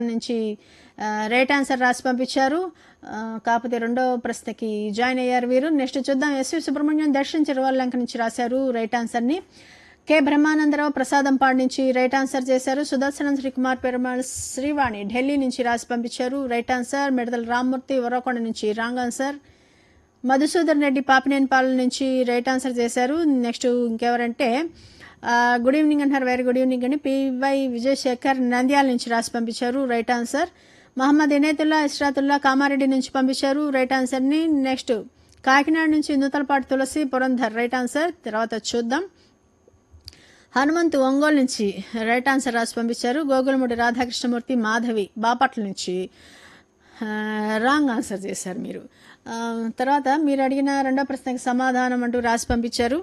నుంచి ఆ, right answer రాసి పంపించారు ఆ, కాకపోతే రెండో ప్రశ్నకి జాయిన్ అయ్యారు వీరు నెక్స్ట్ చూద్దాం ఎస్వి సుబ్రహ్మణ్యం దర్శన్ చిరువల్లంక నుంచి రాశారు రైట్ ఆన్సర్ని కె బ్రహ్మానందరావు ప్రసాదంపాడు నుంచి రైట్ ఆన్సర్ చేశారు సుదర్శనం శ్రీకుమార్ పెరుమాళ్ శ్రీవాణి ఢిల్లీ నుంచి రాసి పంపించారు రైట్ ఆన్సర్ మిడతల రామ్మూర్తి ఉరవకొండ నుంచి రాంగ్ ఆన్సర్ మధుసూదన్ రెడ్డి పాపినేనిపాలెం నుంచి రైట్ ఆన్సర్ చేశారు నెక్స్ట్ ఇంకెవరంటే ఆ, గుడ్ ఈవినింగ్ అంటారు వెరీ గుడ్ ఈవినింగ్ అని పివై విజయశేఖర్ నంద్యాల నుంచి రాసి పంపించారు రైట్ ఆన్సర్ మహమ్మద్ ఇనేతుల్లా ఇస్రాతుల్లా కామారెడ్డి నుంచి పంపించారు రైట్ ఆన్సర్ని నెక్స్ట్ కాకినాడ నుంచి నూతలపాటి తులసి పురంధర్ రైట్ ఆన్సర్ తర్వాత చూద్దాం హనుమంతు ఒంగోలు నుంచి రైట్ ఆన్సర్ రాసి పంపించారు గోగులముడి రాధాకృష్ణమూర్తి మాధవి బాపట్ల నుంచి ఆ, రాంగ్ ఆన్సర్ చేశారు మీరు ఆ, తర్వాత మీరు అడిగిన రెండో ప్రశ్నకి సమాధానం అంటూ రాసి పంపించారు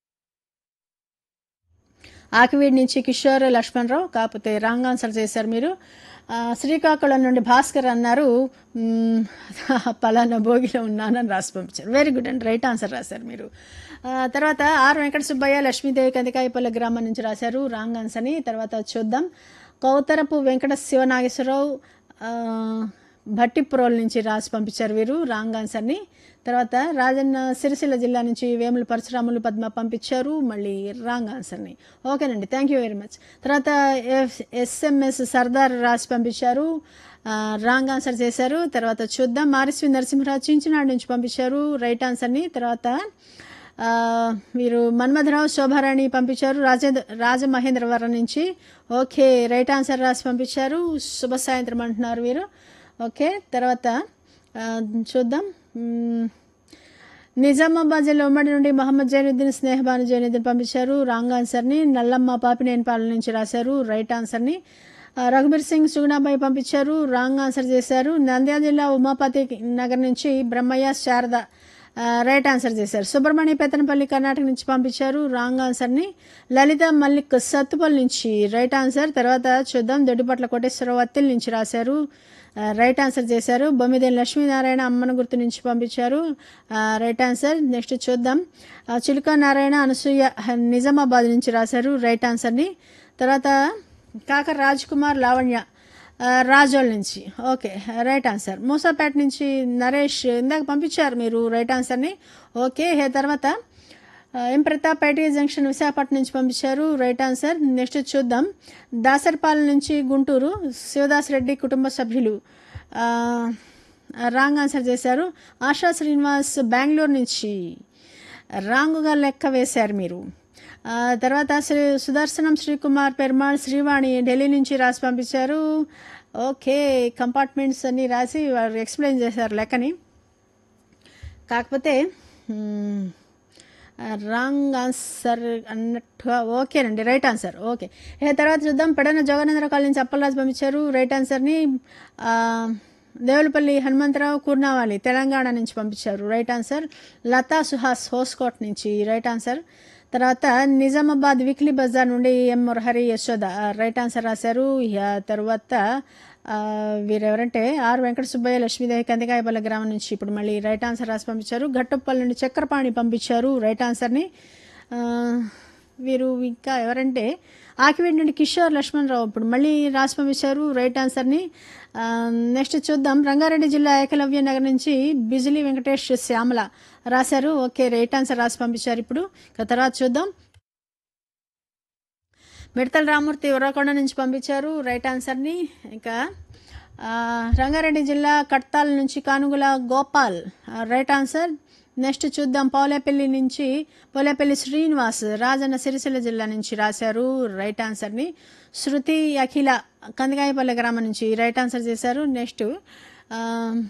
ఆకివీడి నుంచి కిషోర్ లక్ష్మణరావు కాకపోతే రాంగ్ ఆన్సర్ చేశారు మీరు ఆ, శ్రీకాకుళం నుండి భాస్కర్ అన్నారు మ్మ్, పలానా భోగిలో ఉన్నానని రాసి పంపించారు వెరీ గుడ్ అండి రైట్ ఆన్సర్ రాశారు మీరు ఆ, తర్వాత ఆర్ వెంకట సుబ్బయ్య లక్ష్మీదేవి కందికాయపల్లి గ్రామం నుంచి రాశారు రాంగ్ ఆన్సర్ని తర్వాత చూద్దాం కౌతరపు వెంకట శివనాగేశ్వరరావు ఆ, భట్టిప్రోల్ నుంచి రాసి పంపించారు వీరు రాంగ్ ఆన్సర్ని తర్వాత రాజన్న సిరిసిల్ల జిల్లా నుంచి వేముల పరశురాములు పద్మ పంపించారు మళ్ళీ రాంగ్ ఆన్సర్ని ఓకేనండి థ్యాంక్ యూ వెరీ మచ్ తర్వాత ఎఫ్ ఎస్ఎంఎస్ సర్దార్ రాసి పంపించారు ఆ, రాంగ్ ఆన్సర్ చేశారు తర్వాత చూద్దాం మారిస్వి నరసింహరావు చించినాడు నుంచి పంపించారు రైట్ ఆన్సర్ని తర్వాత ఆ, వీరు మన్మథరావు శోభారాణి పంపించారు రాజేంద్ర రాజమహేంద్రవరం నుంచి ఓకే రైట్ ఆన్సర్ రాసి పంపించారు శుభ సాయంత్రం అంటున్నారు వీరు ఓకే తర్వాత ఆ, చూద్దాం మ్మ్. నిజామాబాద్ జిల్లా ఉమ్మడి నుండి మహమ్మద్ జైనుద్దీన్ స్నేహబాను జైనుద్దీన్ పంపించారు రాంగ్ ఆన్సర్ని నల్లమ్మ పాపినేనిపాలెం నుంచి రాశారు రైట్ ఆన్సర్ని ఆ, రఘుబీర్ సింగ్ సుగుణాబాయి పంపించారు రాంగ్ ఆన్సర్ చేశారు నంద్యాల జిల్లా ఉమాపతి నగర్ నుంచి బ్రహ్మయ్య శారద ఆ, రైట్ ఆన్సర్ చేశారు సుబ్రహ్మణ్య పెత్తనపల్లి కర్ణాటక నుంచి పంపించారు రాంగ్ ఆన్సర్ని లలిత మల్లిక్ సత్తుపల్లి నుంచి రైట్ ఆన్సర్ తర్వాత చూద్దాం దొడ్డిపట్ల కోటేశ్వరరావు అత్తిల్ నుంచి రాశారు ఆ, రైట్ ఆన్సర్ చేశారు బొమ్మిదేని లక్ష్మీనారాయణ అమ్మన గుర్తు నుంచి పంపించారు ఆ, రైట్ ఆన్సర్ నెక్స్ట్ చూద్దాం ఆ, చిలుక నారాయణ అనసూయ హ, నిజామాబాద్ నుంచి రాశారు రైట్ ఆన్సర్ని తర్వాత కాకర రాజ్ కుమార్ లావణ్య ఆ, రాజోల్ నుంచి ఓకే రైట్ ఆన్సర్ మూసాపేట నుంచి నరేష్ ఇందాక పంపించారు మీరు రైట్ ఆన్సర్ని ఓకే హే తర్వాత ఆ, M Pratap IT junction Visakhapatnam నుంచి పంపించారు రైట్ ఆన్సర్ నెక్స్ట్ చూద్దాం దాసరిపాలెం నుంచి గుంటూరు శివదాస్ రెడ్డి కుటుంబ సభ్యులు ఆ, రాంగ్ ఆన్సర్ చేశారు ఆశా శ్రీనివాస్ బెంగళూరు నుంచి రాంగుగా లెక్క వేశారు మీరు ఆ, తర్వాత శ్రీ సుదర్శనం శ్రీకుమార్ పెరుమాళ్ శ్రీవాణి ఢిల్లీ నుంచి రాసి పంపించారు ఓకే కంపార్ట్మెంట్స్ అన్నీ రాసి వారు ఎక్స్ప్లెయిన్ చేశారు లెక్కని కాకపోతే మ్మ్, రాంగ్ ఆన్సర్ అన్నట్టుగా ఓకేనండి రైట్ ఆన్సర్ ఓకే ఇక తర్వాత చూద్దాం పెడన జగనేంద్ర కాలనీ నుంచి అప్పలరాజు పంపించారు రైట్ ఆన్సర్ని ఆ, దేవులపల్లి హనుమంతరావు కూర్నావాలి తెలంగాణ నుంచి పంపించారు రైట్ ఆన్సర్ లతా సుహాస్ హోస్కోట్ నుంచి రైట్ ఆన్సర్ తర్వాత నిజామాబాద్ వీక్లీ బజార్ నుండి M Murahari Yashoda right answer రాశారు ఇక తర్వాత ఆ, వీరెవరంటే ఆర్ వెంకట సుబ్బయ్య లక్ష్మీదేవి కందికాయపల్లి గ్రామం నుంచి ఇప్పుడు మళ్ళీ రైట్ ఆన్సర్ రాసి పంపించారు గట్టప్పల్లి నుండి చక్రపాణి పంపించారు రైట్ ఆన్సర్ని ఆ, వీరు ఇంకా ఎవరంటే ఆకివీడి నుండి కిషోర్ లక్ష్మణరావు ఇప్పుడు మళ్ళీ రాసి పంపించారు రైట్ ఆన్సర్ని ఆ, నెక్స్ట్ చూద్దాం రంగారెడ్డి జిల్లా ఏకలవ్య నగర్ నుంచి బిజిలీ వెంకటేష్ శ్యామల రాశారు ఓకే రైట్ ఆన్సర్ రాసి పంపించారు ఇప్పుడు ఇక తర్వాత చూద్దాం మిడతల రామూర్తి ఉర్రకొండ నుంచి పంపించారు రైట్ ఆన్సర్ని ఇంకా ఆ, రంగారెడ్డి జిల్లా కట్తాల నుంచి కానుగుల గోపాల్ ఆ, రైట్ ఆన్సర్ నెక్స్ట్ చూద్దాం పోలేపల్లి నుంచి పోలేపల్లి శ్రీనివాస్ రాజన్న సిరిసిల్ల జిల్లా నుంచి రాశారు రైట్ ఆన్సర్ని శృతి అఖిల కందికాయపల్లి గ్రామం నుంచి రైట్ ఆన్సర్ చేశారు నెక్స్ట్ ఆ,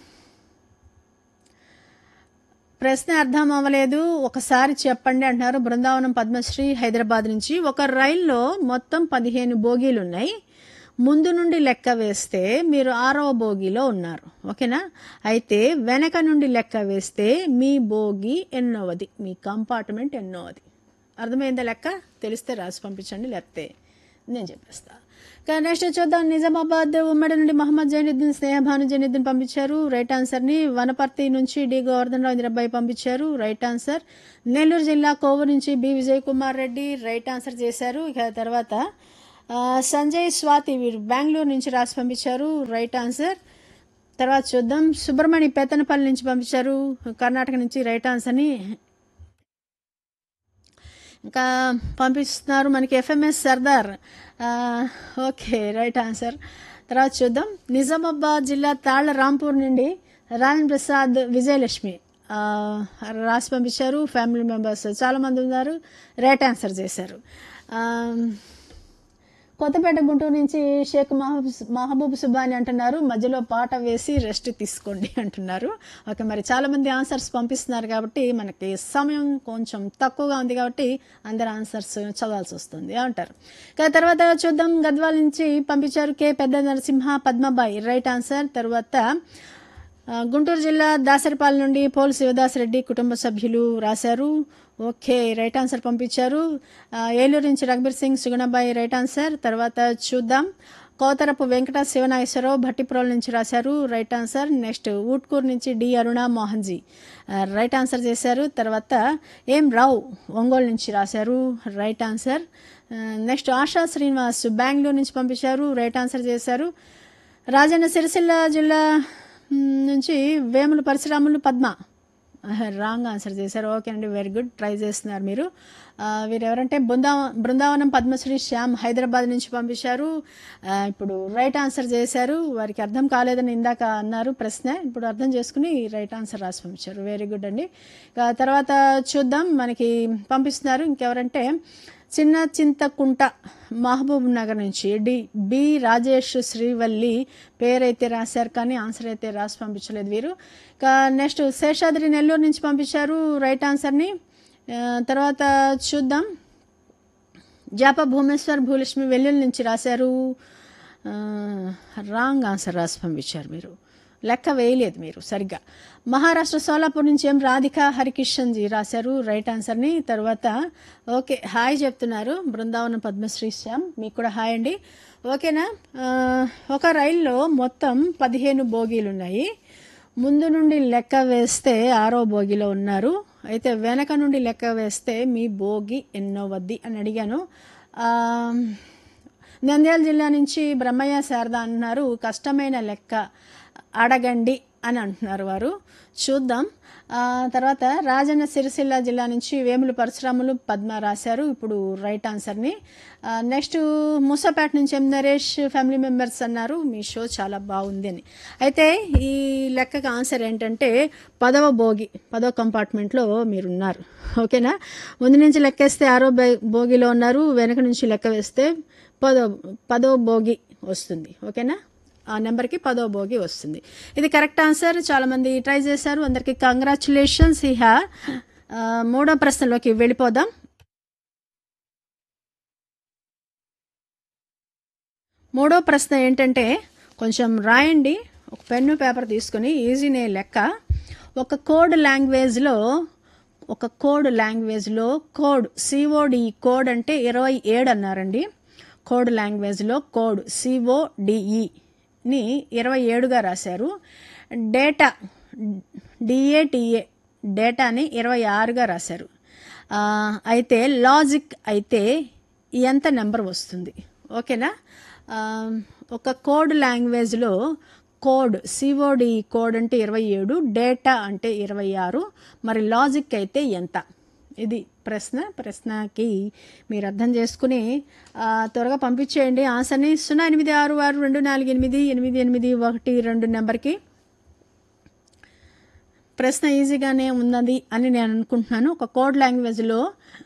ప్రశ్న అర్థం అవ్వలేదు ఒకసారి చెప్పండి అంటున్నారు బృందావనం పద్మశ్రీ హైదరాబాద్ నుంచి ఒక రైల్లో మొత్తం పదిహేను బోగీలు ఉన్నాయి ముందు నుండి లెక్క వేస్తే మీరు ఆరవ బోగిలో ఉన్నారు ఓకేనా అయితే వెనక నుండి లెక్క వేస్తే మీ బోగి ఎన్నోవది మీ కంపార్ట్మెంట్ ఎన్నోవది అర్థమైందా లెక్క తెలిస్తే రాసి పంపించండి లేకపోతే నేను చెప్పేస్తా ఇక నెక్స్ట్ చూద్దాం నిజామాబాద్ ఉమ్మడి నుండి మహమ్మద్ జైనుద్దీన్ స్నేహభాను జైనుద్దీన్ పంపించారు రైట్ ఆన్సర్ని వనపర్తి నుంచి డి గోవర్ధన్ రావు ఇంద్రబాయి పంపించారు రైట్ ఆన్సర్ నెల్లూరు జిల్లా కోవూరు నుంచి B Vijay Kumar Reddy right answer చేశారు ఇక తర్వాత ఆ, సంజయ్ స్వాతి వీరు బెంగళూరు నుంచి రాసి పంపించారు రైట్ ఆన్సర్ తర్వాత చూద్దాం సుబ్రహ్మణ్య పేతనపల్లి నుంచి పంపించారు కర్ణాటక నుంచి రైట్ ఆన్సర్ని ఇంకా పంపిస్తున్నారు మనకి ఎఫ్ఎంఎస్ సర్దార్ ఆ, ఓకే రైట్ ఆన్సర్ తర్వాత చూద్దాం నిజామాబాద్ జిల్లా తాళ్ల రాంపూర్ నుండి రాజన్ ప్రసాద్ విజయలక్ష్మి ఆ, రాసి పంపించారు ఫ్యామిలీ మెంబర్స్ చాలామంది ఉన్నారు రైట్ ఆన్సర్ చేశారు ఆ, కొత్తపేట గుంటూరు నుంచి షేక్ మహబూబ్ మహబూబ్ సుబాని అంటున్నారు మధ్యలో పాట వేసి రెస్ట్ తీసుకోండి అంటున్నారు ఓకే మరి చాలా మంది ఆన్సర్స్ పంపిస్తున్నారు కాబట్టి మనకి సమయం కొంచెం తక్కువగా ఉంది కాబట్టి అందరు ఆన్సర్స్ చదవాల్సి వస్తుంది అంటారు ఇక తర్వాత చూద్దాం గద్వాల నుంచి పంపించారు కే పెద్ద నరసింహ పద్మబాయి రైట్ ఆన్సర్ తర్వాత ఆ, గుంటూరు జిల్లా దాసరిపాలెం నుండి పోలు శివదాసరెడ్డి కుటుంబ సభ్యులు రాశారు ఓకే రైట్ ఆన్సర్ పంపించారు ఆ, ఏలూరు నుంచి రఘుబీర్ సింగ్ సుగుణబాయి రైట్ ఆన్సర్ తర్వాత చూద్దాం కోతరపు వెంకట శివనాగేశ్వరరావు భట్టిప్రోల్ నుంచి రాశారు రైట్ ఆన్సర్ నెక్స్ట్ ఊట్కూరు నుంచి డి అరుణ మోహన్జీ ఆ, రైట్ ఆన్సర్ చేశారు తర్వాత ఏం రావు ఒంగోలు నుంచి రాశారు రైట్ ఆన్సర్ ఆ, నెక్స్ట్ ఆశా శ్రీనివాస్ బెంగళూరు నుంచి పంపించారు రైట్ ఆన్సర్ చేశారు రాజన్న సిరిసిల్ల జిల్లా మ్, నుంచి వేముల పరశురాములు పద్మ రాంగ్ ఆన్సర్ చేశారు ఓకే అండి వెరీ గుడ్ ట్రై చేస్తున్నారు మీరు ఆ, వీరు ఎవరంటే బృందావ బృందావనం పద్మశ్రీ శ్యామ్ హైదరాబాద్ నుంచి పంపించారు ఆ, ఇప్పుడు రైట్ ఆన్సర్ చేశారు వారికి అర్థం కాలేదని ఇందాక అన్నారు ప్రశ్న ఇప్పుడు అర్థం చేసుకుని రైట్ ఆన్సర్ రాసి పంపించారు వెరీ గుడ్ అండి ఇక తర్వాత చూద్దాం మనకి పంపిస్తున్నారు ఇంకెవరంటే చిన్న చింతకుంట మహబూబ్ నగర్ నుంచి డి బి రాజేష్ శ్రీవల్లి పేరైతే రాశారు కానీ ఆన్సర్ అయితే రాసి పంపించలేదు వీరు ఇక నెక్స్ట్ శేషాద్రి నెల్లూరు నుంచి పంపించారు రైట్ ఆన్సర్ని ఆ, తర్వాత చూద్దాం జాప భూమేశ్వర్ భూలక్ష్మి వెల్లుల్లి నుంచి రాశారు ఆ, రాంగ్ ఆన్సర్ రాసి పంపించారు మీరు లెక్క వేయలేదు మీరు సరిగ్గా మహారాష్ట్ర సోలాపూర్ నుంచి ఏం రాధిక హరికిషన్ జీ రాశారు రైట్ ఆన్సర్ని తర్వాత ఓకే హాయ్ చెప్తున్నారు బృందావనం పద్మశ్రీ శ్యామ్ మీకు కూడా హాయ్ అండి ఓకేనా ఆ, ఒక రైల్లో మొత్తం పదిహేను బోగీలు ఉన్నాయి ముందు నుండి లెక్క వేస్తే ఆరో బోగిలో ఉన్నారు అయితే వెనక నుండి లెక్క వేస్తే మీ బోగి ఎన్నో వద్ది అని అడిగాను ఆ, నంద్యాల జిల్లా నుంచి బ్రహ్మయ్య శారద అంటున్నారు కష్టమైన లెక్క అడగండి అని అంటున్నారు వారు చూద్దాం ఆ, తర్వాత రాజన్న సిరిసిల్ల జిల్లా నుంచి వేములు పరశురాములు పద్మ రాశారు ఇప్పుడు రైట్ ఆన్సర్ని ఆ, నెక్స్ట్ మూసాపేట నుంచి ఎం నరేష్ ఫ్యామిలీ మెంబర్స్ అన్నారు మీ షో చాలా బాగుంది అని అయితే ఈ లెక్కకు ఆన్సర్ ఏంటంటే పదవ భోగి పదవ కంపార్ట్మెంట్లో మీరు ఉన్నారు ఓకేనా ముందు నుంచి లెక్కేస్తే ఆరో బై- భోగిలో ఉన్నారు వెనక నుంచి లెక్క వేస్తే పదో పదో భోగి వస్తుంది ఓకేనా ఆ నెంబర్కి పదో భోగి వస్తుంది ఇది కరెక్ట్ ఆన్సర్ చాలామంది ట్రై చేశారు అందరికీ కంగ్రాచులేషన్స్ ఇహ ఆ, మూడో ప్రశ్నలోకి వెళ్ళిపోదాం మూడో ప్రశ్న ఏంటంటే కొంచెం రాయండి ఒక పెన్ను పేపర్ తీసుకొని ఈజీనే లెక్క ఒక కోడ్ లాంగ్వేజ్లో ఒక కోడ్ లాంగ్వేజ్లో కోడ్ సిఓడి కోడ్ అంటే ఇరవై ఏడు అన్నారండి కోడ్ లాంగ్వేజ్లో కోడ్ సిఓడిఈని ఇరవై ఏడుగా రాశారు డేటా డిఏటిఏ డేటాని ఇరవై ఆరుగా రాశారు ఆ, అయితే లాజిక్ అయితే ఎంత నెంబర్ వస్తుంది ఓకేనా ఆ, ఒక కోడ్ లాంగ్వేజ్లో కోడ్ సిఓడి కోడ్ అంటే ఇరవై ఏడు డేటా అంటే ఇరవై ఆరు మరి లాజిక్ అయితే ఎంత ఇది ప్రశ్న ప్రశ్నకి మీరు అర్థం చేసుకుని ఆ, త్వరగా పంపించేయండి ఆన్సర్ని సున్నా ఎనిమిది ఆరు ఆరు రెండు నాలుగు ఎనిమిది ఎనిమిది ఎనిమిది ఒకటి రెండు నెంబర్కి ప్రశ్న ఈజీగానే ఉన్నది అని నేను అనుకుంటున్నాను ఒక కోడ్ లాంగ్వేజ్లో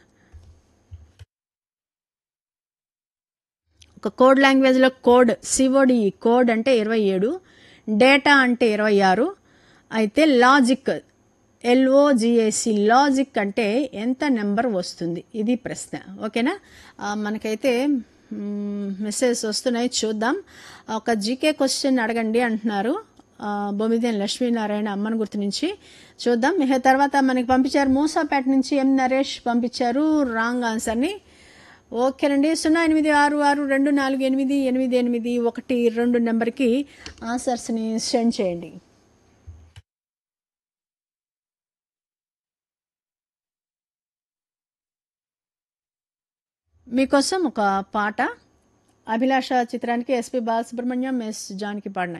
ఒక కోడ్ లాంగ్వేజ్లో కోడ్ సిఓడి కోడ్ అంటే ఇరవై ఏడు డేటా అంటే ఇరవై ఆరు అయితే లాజిక్ ఎల్ఓజిఏసి లాజిక్ అంటే ఎంత నెంబర్ వస్తుంది ఇది ప్రశ్న ఓకేనా ఆ, మనకైతే మెసేజ్ వస్తున్నాయి చూద్దాం ఒక జీకే క్వశ్చన్ అడగండి అంటున్నారు ఆ, బొమ్మిదేని లక్ష్మీనారాయణ అమ్మని గుర్తు నుంచి చూద్దాం ఇక తర్వాత మనకి పంపించారు మూసాపేట నుంచి ఎం నరేష్ పంపించారు రాంగ్ ఆన్సర్ని ఓకేనండి సున్నా ఎనిమిది ఆరు ఆరు రెండు నాలుగు ఎనిమిది ఎనిమిది ఎనిమిది ఒకటి రెండు నెంబర్కి ఆన్సర్స్ని సెండ్ చేయండి మీకోసం ఒక పాట అభిలాష చిత్రానికి ఎస్పి బాలసుబ్రహ్మణ్యం ఎస్ జానకి పాడిన